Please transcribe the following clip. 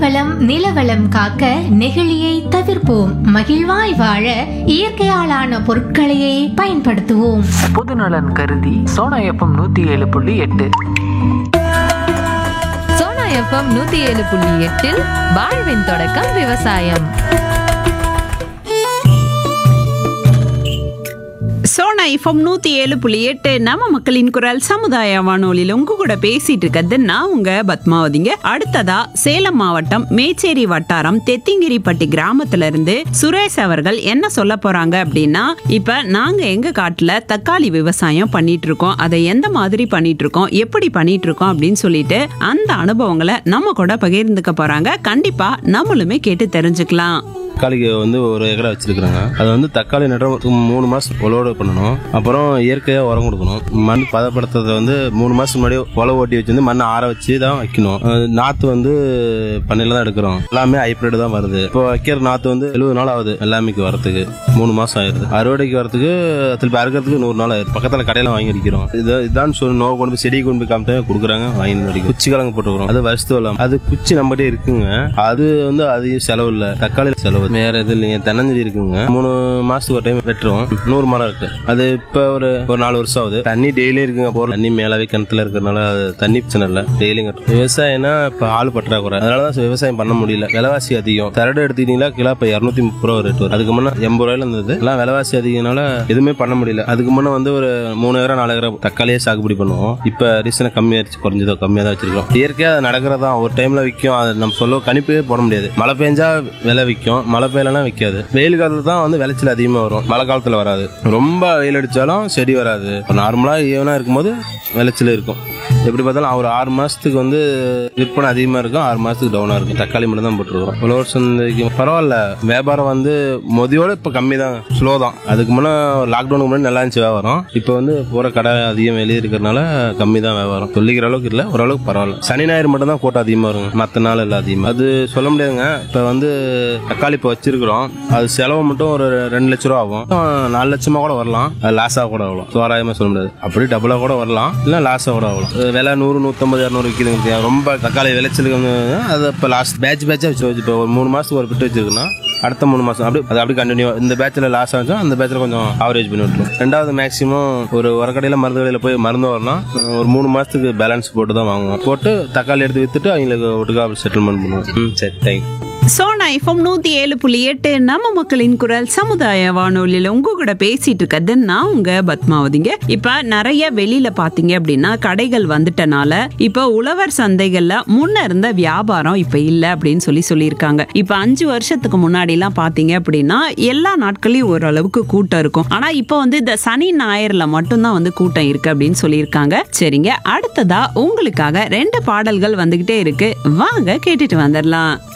நீர்வளம் நிலவளம் காக்க நெகிழியை தவிர்ப்போம் மகிழ்வாய் வாழ இயற்கையாலான பொருட்களையே பயன்படுத்துவோம் பொதுநலன் கருதி சோனா எஃப்எம் நூத்தி ஏழு புள்ளி எட்டு சோனா எஃப்எம் நூத்தி ஏழு புள்ளி எட்டில் வாழ்வின் தொடக்கம் விவசாயம் சோனா எஃப்எம் நூத்தி ஏழு புள்ளி எட்டு நம்ம மக்களின் குரல் சமுதாய வானொலியில் உங்க கூட பேசிட்டு இருக்கிறது நான் உங்க பத்மாவதிங்க அடுத்ததா சேலம் மாவட்டம் மேச்சேரி வட்டாரம் தெத்திங்கிரிப்பட்டி கிராமத்துல இருந்து சுரேஷ் அவர்கள் என்ன சொல்ல போறாங்க அப்படின்னா இப்ப நாங்க எங்க காட்டுல தக்காளி விவசாயம் பண்ணிட்டு இருக்கோம் அதை எந்த மாதிரி பண்ணிட்டு இருக்கோம் எப்படி பண்ணிட்டு இருக்கோம் அப்படின்னு சொல்லிட்டு அந்த அனுபவங்களை நம்ம கூட பகிர்ந்துக்க போறாங்க கண்டிப்பா நம்மளுமே கேட்டு தெரிஞ்சுக்கலாம் தக்காளிக்கு வந்து ஒரு ஏக்கரா வச்சிருக்காங்க அது வந்து தக்காளி நடுறதுக்கு மூணு மாசம் உழவோட பண்ணணும் அப்புறம் இயற்கையா உரம் கொடுக்கணும் மண் பதப்படுத்துறத வந்து மூணு மாசம் முன்னாடி உழவு ஓட்டி வச்சு வந்து மண்ணை ஆற வச்சு தான் வைக்கணும் அது நாத்து வந்து பண்ணையில தான் எடுக்கிறோம் எல்லாமே ஹைப்ரிட் தான் வருது இப்போ வைக்கிற நாத்து வந்து எழுபது நாள் ஆகுது எல்லாமேக்கு வரதுக்கு மூணு மாசம் ஆயிருது அறுவடைக்கு வரதுக்கு திருப்பி அறுக்கிறதுக்கு நூறு நாள் ஆயிடுது பக்கத்துல கடையில வாங்கி அடிக்கிறோம் இது இதான் சொல்லி நோவு கொண்டு போய் செடி கொண்டு போய் காமிட்டு கொடுக்குறாங்க வாங்கி வந்து அடிக்கும் குச்சி கிழங்கு போட்டுக்கிறோம் அது வருஷத்து இல்லாம அது குச்சி நம்மகிட்டே இருக்குங்க அது வந்து அதிகம் செலவு இல்ல தக்காளி செலவு வேற எது இல்லைங்க தென்னஞ்செடி இருக்குங்க மூணு மாசத்துக்கு ஒரு டைம் வெட்டுறோம் நூறு மரம் இருக்கு அது இப்ப ஒரு ஒரு நாலு வருஷம் ஆகுது தண்ணி டெய்லி இருக்குங்க போற தண்ணி மேலவே கிணத்துல இருக்கிறதுனால அது தண்ணி பிரச்சனை இல்ல டெய்லியும் கட்டுறோம் விவசாயம்னா இப்ப ஆள் பற்றாக்குறை அதனாலதான் விவசாயம் பண்ண முடியல விலைவாசி அதிகம் தரடு எடுத்துக்கிட்டீங்களா கிலோ இப்ப இருநூத்தி முப்பது ரூபா ரேட் வரும் அதுக்கு முன்ன எண்பது ரூபாயில இருந்தது எல்லாம் விலைவாசி அதிகனால எதுவுமே பண்ண முடியல அதுக்கு முன்ன வந்து ஒரு மூணு ஏக்கரா நாலு ஏக்கரா தக்காளியே சாகுபடி பண்ணுவோம் இப்ப ரீசனா கம்மியாயிருச்சு குறைஞ்சதோ கம்மியா தான் வச்சிருக்கோம் இயற்கையா அது நடக்கிறதா ஒரு டைம்ல விற்கும் அது நம்ம சொல்ல கணிப்பே போட முடியாது மழை பெஞ்சா விலை விற்கும் மழை பெய்யலனா விற்காது வெயில் காலத்துல தான் வந்து விளைச்சல் அதிகமா வரும் மழை காலத்துல வராது ரொம்ப வெயில் அடிச்சாலும் செடி வராது நார்மலா ஈவனா இருக்கும்போது விளைச்சல் இருக்கும் எப்படி பார்த்தாலும் ஒரு ஆறு மாசத்துக்கு வந்து விற்பனை அதிகமா இருக்கும் ஆறு மாசத்துக்கு டவுனா இருக்கும் தக்காளி மட்டும் தான் போட்டுருக்கோம் உழவர் சந்தைக்கு பரவாயில்ல வியாபாரம் வந்து மொதியோட இப்ப கம்மி தான் ஸ்லோ தான் அதுக்கு முன்னே லாக்டவுனுக்கு முன்னாடி நல்லா இருந்துச்சு வியாபாரம் இப்போ வந்து போற கடை அதிகம் வெளியே இருக்கிறதுனால கம்மி தான் வியாபாரம் சொல்லிக்கிற அளவுக்கு இல்லை ஓரளவுக்கு பரவாயில்ல சனி ஞாயிறு மட்டும் தான் கூட்டம் அதிகமா வருங்க மற்ற நாள் இல்லை அதிகமாக அது சொல்ல முடியாதுங்க இப்போ வந்து தக்காளி இப்போ வச்சிருக்கிறோம் அது செலவு மட்டும் ஒரு ரெண்டு லட்ச ரூபா ஆகும் நாலு லட்சமா கூட வரலாம் அது லாஸா கூட ஆகலாம் தோராயமா சொல்ல முடியாது அப்படி டபுளா கூட வரலாம் இல்ல லாஸா கூட ஆகலாம் அது விலை நூறு நூத்தம்பது இரநூறு விற்கிதுங்க ரொம்ப தக்காளி விளைச்சலுக்கு வந்து அது இப்போ லாஸ்ட் பேட்ச் பேட்சா வச்சு வச்சு இப்போ ஒரு மூணு மாசத்துக்கு ஒரு பிட்டு வச்சிருக்குன்னா அடுத்த மூணு மாசம் அப்படி அது அப்படி கண்டினியூ இந்த பேட்ச்ல லாஸ் ஆச்சா அந்த பேட்ச்ல கொஞ்சம் ஆவரேஜ் பண்ணி விட்டுரும் ரெண்டாவது மேக்ஸிமம் ஒரு உரக்கடையில மருந்து கடையில போய் மருந்து வரணும் ஒரு மூணு மாசத்துக்கு பேலன்ஸ் போட்டு தான் வாங்குவோம் போட்டு தக்காளி எடுத்து வித்துட்டு அவங்களுக்கு ஒட்டுக்கா செட்டில்மெண்ட் பண்ணுவோம் ம், சரி தேங்க்யூ சோனா எஃப்எம் நூத்தி ஏழு புள்ளி எட்டு நம்ம மக்களின் குரல் சமுதாய வானொலியில உங்க கூட பேசிட்டு இருக்கிறது நான் உங்க பத்மாவதிங்க இப்ப நிறைய வெளியில பாத்தீங்க அப்படின்னா கடைகள் வந்துட்டனால இப்ப உழவர் சந்தைகள்ல முன்ன இருந்த வியாபாரம் இப்ப இல்ல அப்படின்னு சொல்லி சொல்லியிருக்காங்க இப்ப அஞ்சு வருஷத்துக்கு முன்னாடி எல்லாம் பாத்தீங்க அப்படின்னா எல்லா நாட்களையும் ஓரளவுக்கு கூட்டம் இருக்கும் ஆனா இப்ப வந்து இந்த சனி ஞாயிறுல மட்டும்தான் வந்து கூட்டம் இருக்கு அப்படின்னு சொல்லியிருக்காங்க சரிங்க அடுத்ததா உங்களுக்காக ரெண்டு பாடல்கள் வந்துகிட்டே இருக்கு வாங்க கேட்டுட்டு வந்துடலாம்